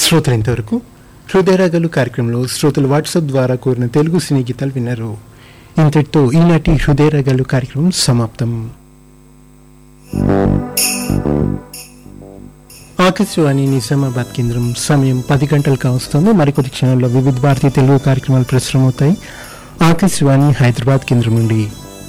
శ్రోతలు ఇంతవరకు హృదయరాగాలు కార్యక్రమంలో శ్రోతలు వాట్సాప్ ద్వారా కోరిన తెలుగు సినీ గీతాలు విన్నారు ఇంతటితో ఈనాటి హృదయరాగాలు కార్యక్రమం సమాప్తం ఆకాశవాణి నిజామాబాద్ కేంద్రం సమయం పది గంటలు కావస్తుంది మరికొద్ది క్షణాల్లో వివిధ భారతీయ తెలుగు కార్యక్రమాలు ప్రసారమవుతాయి ఆకాశవాణి హైదరాబాద్ కేంద్రం నుండి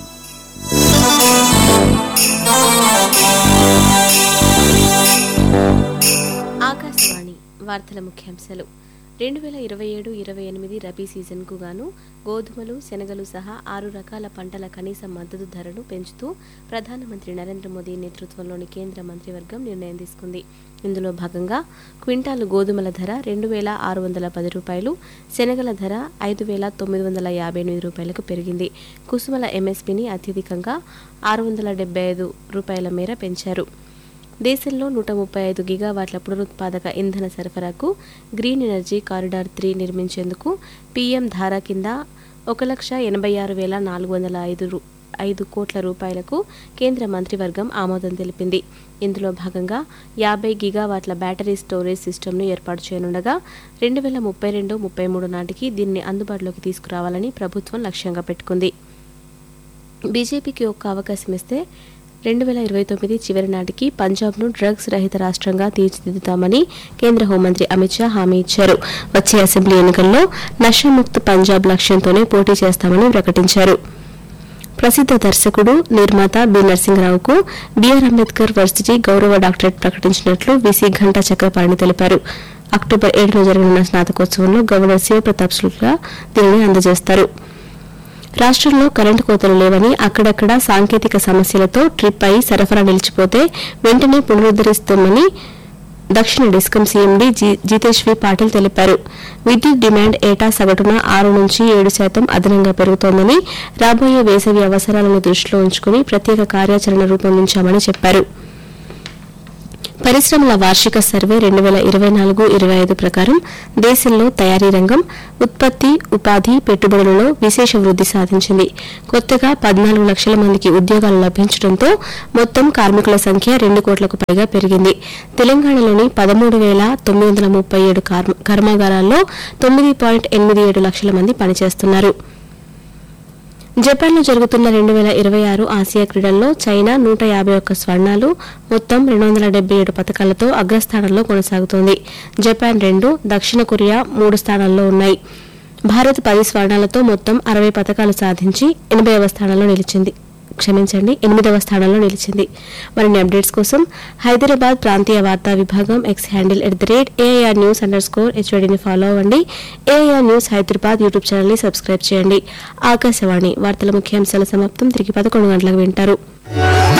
ఆకాశవాణి వార్తల ముఖ్యాంశాలు రెండు వేల ఇరవై ఏడు ఇరవై ఎనిమిది రబీ సీజన్కు గాను గోధుమలు శనగలు సహా ఆరు రకాల పంటల కనీస మద్దతు ధరను పెంచుతూ ప్రధానమంత్రి నరేంద్ర మోదీ నేతృత్వంలోని కేంద్ర మంత్రివర్గం నిర్ణయం తీసుకుంది ఇందులో భాగంగా క్వింటాలు గోధుమల ధర రెండు వేల ఆరు వందల పది రూపాయలు శనగల ధర ఐదు వేల తొమ్మిది వందల యాభై ఎనిమిది రూపాయలకు పెరిగింది కుసుమల ఎంఎస్పీని అత్యధికంగా ఆరు వందల డెబ్బై ఐదు రూపాయల మేర పెంచారు దేశంలో నూట ముప్పై ఐదు గిగావాట్ల పునరుత్పాదక ఇంధన సరఫరాకు గ్రీన్ ఎనర్జీ కారిడార్ త్రీ నిర్మించేందుకు పీఎం ధారా కింద ఒక లక్ష ఎనభై ఆరు వేల నాలుగు వందల ఐదు రూ- ఐదు కోట్ల రూపాయలకు కేంద్ర మంత్రివర్గం ఆమోదం తెలిపింది ఇందులో భాగంగా యాభై గిగావాట్ల బ్యాటరీ స్టోరేజ్ సిస్టమ్ను ఏర్పాటు చేయనుండగా రెండు వేల ముప్పై రెండు ముప్పై మూడు నాటికి దీన్ని అందుబాటులోకి తీసుకురావాలని ప్రభుత్వం లక్ష్యంగా పెట్టుకుంది బీజేపీకి ఒక్క అవకాశం ఇస్తే రెండు వేల ఇరవై తొమ్మిది చివరి నాటికి పంజాబ్ను డ్రగ్స్ రహిత రాష్ట్రంగా తీర్చిదిద్దుతామని కేంద్ర హోంమంత్రి అమిత్ షా హామీ ఇచ్చారు వచ్చే అసెంబ్లీ ఎన్నికల్లో నషాముక్త్ పంజాబ్ లక్ష్యంతోనే పోటీ చేస్తామని ప్రకటించారు ప్రసిద్ధ దర్శకుడు నిర్మాత బి నరసింహరావుకు బిఆర్ అంబేద్కర్ వర్సిటీ గౌరవ డాక్టరేట్ ప్రకటించినట్లు విసి ఘంటా చక్రపాణి తెలిపారు అక్టోబర్ ఏడున జరగనున్న స్నాతకోత్సవంలో గవర్నర్ శివప్రతాప్ శుక్లా దీనిని అందజేస్తారు రాష్ట్రంలో కరెంటు కోతలు లేవని అక్కడక్కడ సాంకేతిక సమస్యలతో ట్రిప్ అయి సరఫరా నిలిచిపోతే వెంటనే పునరుద్దరిస్తామని దక్షిణ discom CMD G- Jitesh V Patil తెలిపారు విద్యుత్ డిమాండ్ ఏటా సగటున ఆరు నుంచి ఏడు శాతం అదనంగా పెరుగుతోందని రాబోయే వేసవి అవసరాలను దృష్టిలో ఉంచుకుని ప్రత్యేక కార్యాచరణ రూపొందించామని చెప్పారు పరిశ్రమల వార్షిక సర్వే రెండు వేల ఇరవై నాలుగు ఇరవై ఐదు ప్రకారం దేశంలో తయారీ రంగం ఉత్పత్తి ఉపాధి పెట్టుబడులలో విశేష వృద్ధి సాధించింది కొత్తగా పద్నాలుగు లక్షల మందికి ఉద్యోగాలు లభించడంతో మొత్తం కార్మికుల సంఖ్య రెండు కోట్లకు పైగా పెరిగింది తెలంగాణలోని పదమూడు వేల తొమ్మిది వందల ముప్పై ఏడు కర్మ- కర్మాగారాల్లో తొమ్మిది పాయింట్ ఎనిమిది ఏడు లక్షల మంది పనిచేస్తున్నారు జపాన్లో జరుగుతున్న రెండు వేల ఇరవై ఆరు ఆసియా క్రీడల్లో చైనా నూట యాభై ఒక్క స్వర్ణాలు మొత్తం రెండు వందల డెబ్బై ఏడు పథకాలతో అగ్రస్థానంలో కొనసాగుతోంది జపాన్ రెండు దక్షిణ కొరియా మూడు స్థానాల్లో ఉన్నాయి భారత్ పది స్వర్ణాలతో మొత్తం అరవై పథకాలు సాధించి ఎనభైవ స్థానంలో నిలిచింది క్షమించండి ఎనిమిదవ స్థానంలో నిలిచింది మరిన్ని అప్డేట్స్ కోసం హైదరాబాద్ ప్రాంతీయ వార్తా విభాగం X handle at the rate AIR news underscore హెచ్వైడిని ఫాలో అవ్వండి ఏఐఆర్ న్యూస్ హైదరాబాద్ యూట్యూబ్ ఛానల్ని సబ్స్క్రైబ్ చేయండి ఆకాశవాణి వార్తల ముఖ్యాంశాల సమాప్తం తిరిగి పదకొండు గంటలకు వింటారు